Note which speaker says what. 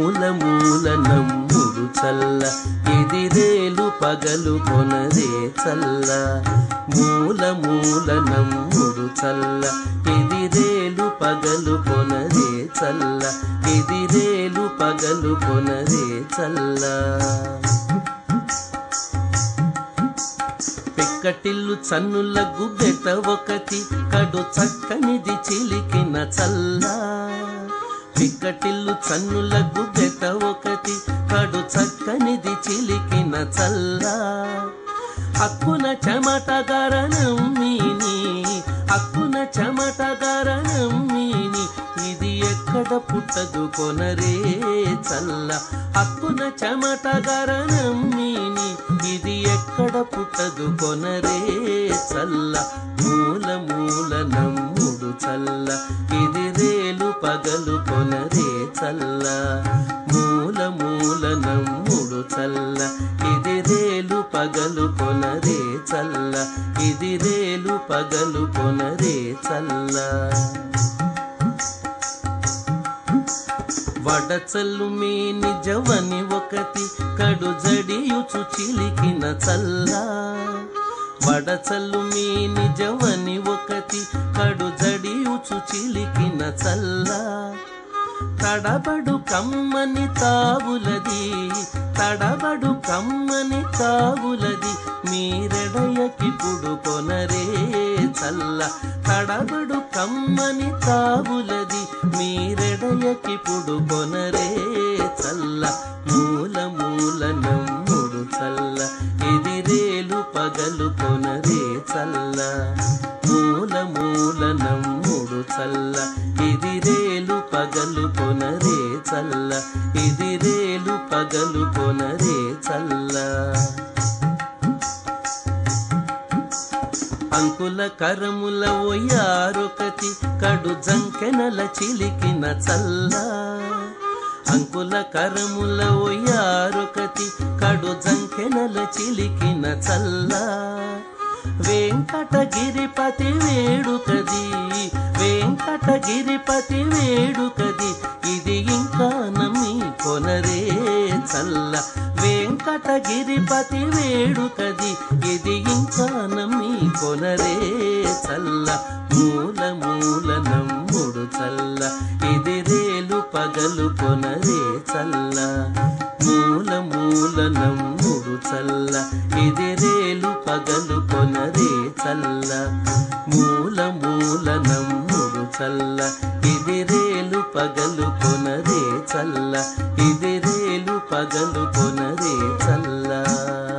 Speaker 1: మూల మూల నమ్ముడు చల్ల ఎదిరేలు పగలు కొనరే చల్ల మూల మూల నమ్ముడు చల్ల ఎదిరేలు పగలు కొనరే చల్ల ఎదిరేలు పగలు కొనరే చల్ల పెక్కటిల్లు చన్నుల గుబ్బెట ఒకటి కడు చక్కనిది చిలికిన చల్ల పిక్కటిల్లు చన్నుల గుబ్బెట ఒకటి కడు చక్కనిది చిలికిన చల్ల అక్కున చెమట గరణం మీని అక్కున చెమట గరణం మీని ఇది ఎక్కడ పుట్టదు కొనరే చల్ల అక్కున చెమట గరణం మీని ఇది ఎక్కడ పుట్టదు కొనరే చల్ల మూల మూల నమ్ముడు చల్ల ఇది రేలు పగలు కొనరే చల్ల మూల మూల నమ్ముడు చల్ల ఇది రేలు పగలు కొనరే చల్ల ఇది రేలు పగలు కొనరే చల్ల వడచల్లు మీ నిజవని ఒకటి కడు జడియుచు చిలికిన చల్ల వడచల్లు మీ నిజవని ఒకటి కడు జడియుచు చిలికిన చల్ల తడబడు కమ్మని తావులది తడబడు కమ్మని తావులది మీరెడయకిప్పుడు కొనరే చల్ల తడబడు కమ్మని తావులది మీరెడయకిప్పుడు కొనరే చల్ల మూల మూల నమ్ముడు చల్ల ఎదిరేలు పగలు కొనరే చల్ల మూల మూల నమ్ముడు చల్ల ఎదిరేలు పగలు కొనరే చల్ల ఎదిరేలు పగలు కొనరే చల్ల అంకుల కరముల ఒయ్యారొకటి కడు జంకెనల చిలికిన చల్ల అంకుల కరముల ఒయ్యారొకటి కడు జంకెనల చిలికిన చల్ల వెంకటగిరిపతి వేడుకది వెంకటగిరిపతి వేడుకది ఇది ఇంకా నమ్మి కొనరే చల్ల వెంకటగిరిపతి వేడుకది ఇది ఇంకా నమ్మి కొనరే చల్ల మూల మూల నమ్ముడు చల్ల ఇది రేలు పగలు కొనరే చల్ల మూల మూల నమ్ముడు చల్ల ఇది రేలు పగలు కొనరే చల్ల మూల మూల నమ్ముడు చల్ల ఇది రేలు పగలు కొనరే చల్ల ఇది రేలు పగలు కొనరే చల్ల